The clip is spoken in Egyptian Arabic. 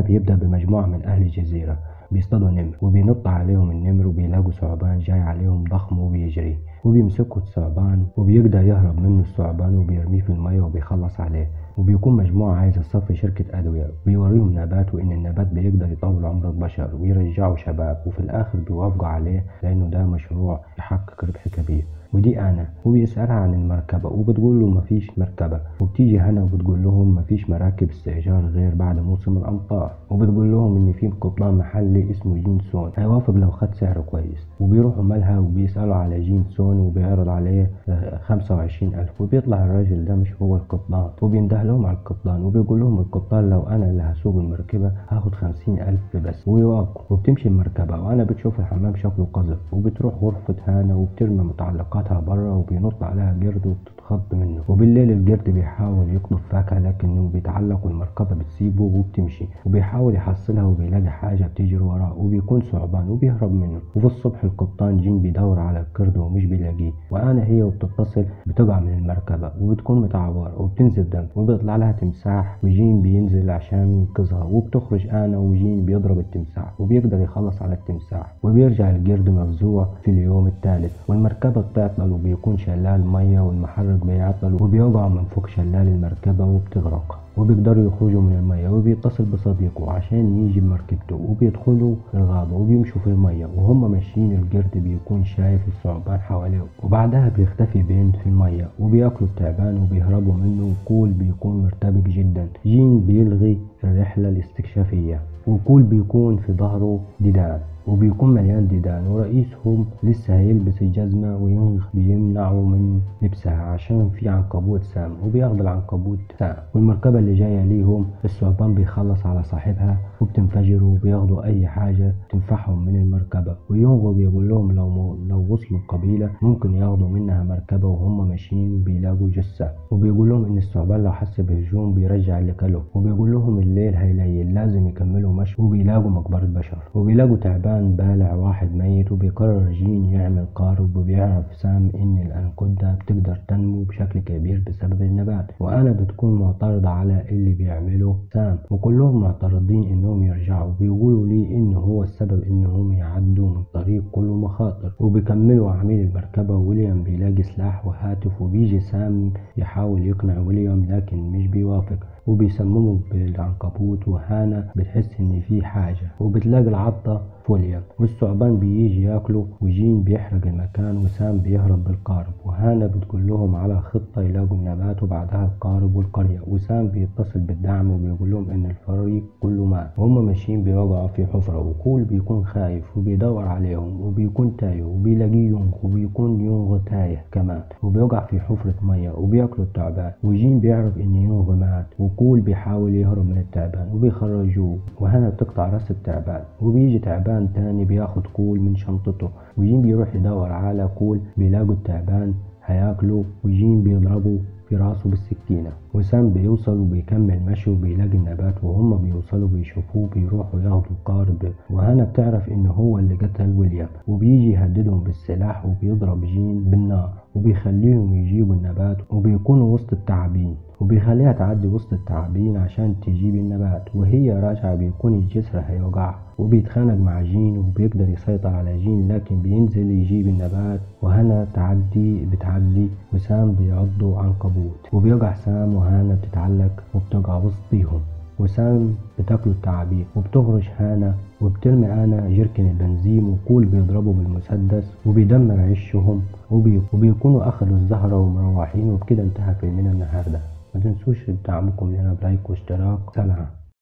بيبدأ بمجموعة من أهل الجزيرة بيصطادوا نمر وبينط عليهم النمر وبيلاقوا ثعبان جاي عليهم ضخم وبيجري وبيمسكوا الثعبان وبيقدر يهرب منه الثعبان وبيرميه في المية وبيخلص عليه وبيكون مجموعة عايزة تصفي شركة أدوية وبيوريهم نبات وإن النبات بيقدر يطول عمر البشر ويرجعوا شباب وفي الآخر بيوافقوا عليه لأنه ده مشروع يحقق ربح كبير ودي أنا وبيسألها عن المركبة وبتقول له مفيش مركبة وبتيجي هنا وبتقول لهم مفيش مراكب استئجار غير بعد موسم الأمطار وبتقول لهم إن في قبطان محلي اسمه جين سون هيوافق لو خد سعر كويس وبيروحوا مالها وبيسألوا على جين سون وبيعرض عليه خمسة وعشرين ألف وبيطلع الراجل ده مش هو القبطان وبينده لهم على القبطان وبيقول لهم القبطان لو أنا اللي هسوق المركبة هاخد خمسين ألف بس ويوافقوا وبتمشي المركبة وأنا بتشوف الحمام شكله قذر وبتروح غرفة هانا وبترمي متعلقات بتاعتها بره وبينط عليها جرد وبتتخض منه وبالليل الجرد بيحاول يقطف فاكهة لكنه بيتعلق والمركبة بتسيبه وبتمشي وبيحاول يحصلها وبيلاقي حاجة بتجري وراه وبيكون ثعبان وبيهرب منه وفي الصبح القبطان جين بيدور على القرد ومش بيلاقيه وأنا هي وبتتصل بتقع من المركبة وبتكون متعورة وبتنزل دم وبيطلع لها تمساح وجين بينزل عشان ينقذها وبتخرج أنا وجين بيضرب التمساح وبيقدر يخلص على التمساح وبيرجع القرد مفزوع في اليوم الثالث والمركبة بتعطل وبيكون شلال مية والمحرك بيعطل وبيقع من فوق شلال المركبة وبتغرق وبيقدروا يخرجوا من المية وبيتصل بصديقه عشان يجي بمركبته وبيدخلوا الغابة وبيمشوا في المية وهم ماشيين القرد بيكون شايف الثعبان حواليه وبعدها بيختفي بين في المية وبياكلوا التعبان وبيهربوا منه وكول بيكون مرتبك جدا جين بيلغي الرحلة الاستكشافية وكول بيكون في ظهره ديدان وبيكون مليان ديدان ورئيسهم لسه هيلبس الجزمة وينغ بيمنعه من لبسها عشان في عنكبوت سام وبياخد العنكبوت سام والمركبة اللي جاية ليهم الثعبان بيخلص على صاحبها وبتنفجر وبياخدوا أي حاجة تنفعهم من المركبة وينغ بيقول لهم لو لو وصلوا القبيلة ممكن ياخدوا منها مركبة وهم ماشيين وبيلاقوا جثة وبيقول لهم إن الثعبان لو حس بهجوم بيرجع اللي كله وبيقول لهم الليل هيليل لازم يكملوا مشي وبيلاقوا مقبرة بشر وبيلاقوا تعبان بالع واحد ميت وبيقرر جين يعمل قارب وبيعرف سام إن الأنكودة بتقدر تنمو بشكل كبير بسبب النبات وأنا بتكون معترضة على اللي بيعمله سام وكلهم معترضين إنهم يرجعوا بيقولوا لي إن هو السبب إنهم يعدوا من طريق كله مخاطر وبيكملوا عميل المركبة ويليام بيلاقي سلاح وهاتف وبيجي سام يحاول يقنع ويليام لكن مش بيوافق وبيسمموا بالعنكبوت وهانا بتحس ان في حاجة وبتلاقي العضة فوليا والثعبان بيجي ياكله وجين بيحرق المكان وسام بيهرب بالقارب وهانا بتقول لهم على خطة يلاقوا النبات وبعدها القارب والقرية وسام بيتصل بالدعم وبيقول لهم ان الفريق كله مات وهم ماشيين بيوقعوا في حفرة وكول بيكون خايف وبيدور عليهم وبيكون تايه وبيلاقيه يونغ وبيكون يونغ تايه كمان وبيوقع في حفرة مية وبياكلوا التعبان وجين بيعرف ان يونغ مات وكول بيحاول يهرب من التعبان وبيخرجوه وهنا بتقطع راس التعبان وبيجي تعبان تاني بياخد كول من شنطته وجين بيروح يدور على كول بيلاقوا التعبان هياكله وجين بيضربه في راسه بالسكينة وسام بيوصل وبيكمل مشي وبيلاقي النبات وهم بيوصلوا بيشوفوه بيروحوا ياخدوا القارب وهنا بتعرف ان هو اللي قتل ويليام وبيجي يهددهم بالسلاح وبيضرب جين بالنار وبيخليهم يجيبوا النبات وبيكونوا وسط التعابين وبيخليها تعدي وسط التعابين عشان تجيب النبات وهي راجعة بيكون الجسر هيوجعها وبيتخانق مع جين وبيقدر يسيطر على جين لكن بينزل يجيب النبات وهنا تعدي بتعدي وسام بيعضوا عنكبوت وبيوجع سام وهانا بتتعلق وبتقع وسطيهم وسام بتاكله التعابين وبتغرش هانا وبترمي انا جركن البنزين وكول بيضربوا بالمسدس وبيدمر عشهم وبي... وبيكونوا اخذوا الزهرة ومروحين وبكده انتهى فيلمنا النهارده ما تنسوش دعمكم لنا بلايك واشتراك سلام